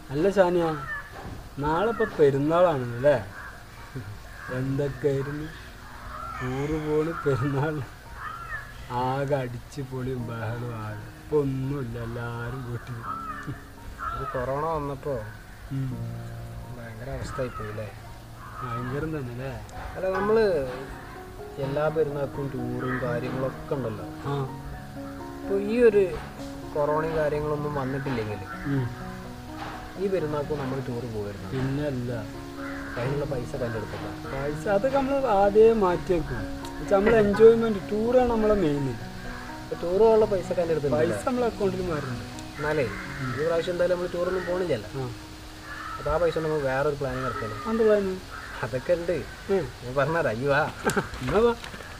അല്ല ഷാനിയ നാളെ ഇപ്പൊ പെരുന്നാളാണ് അല്ലേ എന്തൊക്കെയായിരുന്നു ടൂറ് പോണ് പെരുന്നാൾ ആകെ അടിച്ച് പൊളിയും ബഹളവും ആകെ ഇപ്പൊ ഒന്നുമില്ല എല്ലാരും വീട്ടിൽ ഇത് കൊറോണ വന്നപ്പോൾ ഭയങ്കര അവസ്ഥയായിപ്പോയി അല്ലേ ഭയങ്കരം തന്നെ അല്ലേ അല്ല നമ്മൾ എല്ലാ പെരുന്നാൾക്കും ടൂറും കാര്യങ്ങളൊക്കെ ഉണ്ടല്ലോ ആ ഇപ്പോൾ ഈ ഒരു കൊറോണയും കാര്യങ്ങളൊന്നും വന്നിട്ടില്ലെങ്കിൽ ഉം. ഈ പെരുന്നാൾക്കും നമ്മൾ ടൂർ പോയിരുന്നു പിന്നെ അല്ല അതിനുള്ള പൈസ കല്ലെടുത്തില്ല പൈസ അതൊക്കെ നമ്മൾ ആദ്യമേ മാറ്റി വെക്കും നമ്മൾ എൻജോയ്മെന്റ് ടൂറാണ് നമ്മളെ മെയിൻ ഇപ്പോൾ ടൂർ പോകാനുള്ള പൈസ കല്ലെടുത്തില്ല പൈസ നമ്മളെ അക്കൗണ്ടിൽ മാറുന്നുണ്ട് എന്നാലേ ഈ പ്രാവശ്യം എന്തായാലും നമ്മൾ ടൂറൊന്നും പോകണില്ലല്ലോ ആ അപ്പോൾ ആ പൈസ നമുക്ക് വേറൊരു പ്ലാനിങ് ഇറക്കല്ലേ എന്താ പ്ലാന് അതൊക്കെ ഉണ്ട് ഞാൻ പറഞ്ഞാൽ അയ്യോ ആ എന്നാ വാ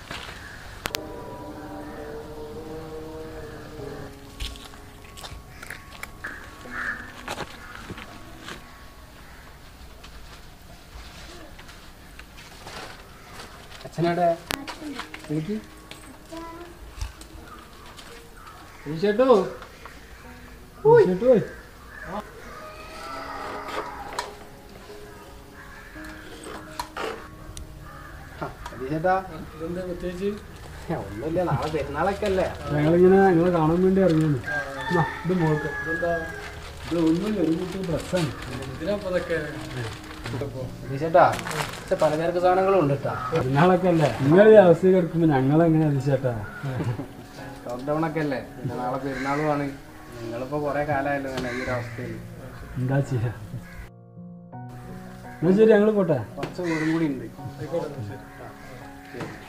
അച്ഛനവിടെ എനിക്ക് ചേട്ടോ ചേട്ടു പോയി ചേട്ടാ ഇതെന്താ പ്രത്യേകിച്ച് ഒന്നുമില്ല നാളെ പെരുന്നാളൊക്കെ അല്ലേ ഞങ്ങളിങ്ങനെ ഞങ്ങൾ കാണാൻ വേണ്ടി ഇറങ്ങിയാണ് ഇത് മോൾക്ക് ഇതെന്താ ഇത് ഒന്നുമില്ല ഒരു കൂട്ടി ഡ്രസ്സാണ് ഇതിനപ്പോ ഇതൊക്കെ ചേട്ടാ പക്ഷെ പലചരക്ക് സാധനങ്ങളും ഉണ്ട് കേട്ടാ പെരുന്നാളൊക്കെ അല്ലേ നിങ്ങൾ ഈ അവസ്ഥയിൽ കിടക്കുമ്പോൾ ഞങ്ങളെങ്ങനെ അതിശേട്ടാ ലോക്ക്ഡൗൺ ഒക്കെ അല്ലേ പിന്നെ നാളെ പെരുന്നാളുമാണ് നിങ്ങളിപ്പോ കുറെ കാലമായല്ലോ ഇങ്ങനെ ഈ ഒരു അവസ്ഥയിൽ എന്താ ചെയ്യാ എന്നാ ശരി ഞങ്ങൾ പോട്ടെ കുറച്ച് വീടും കൂടി ഉണ്ട്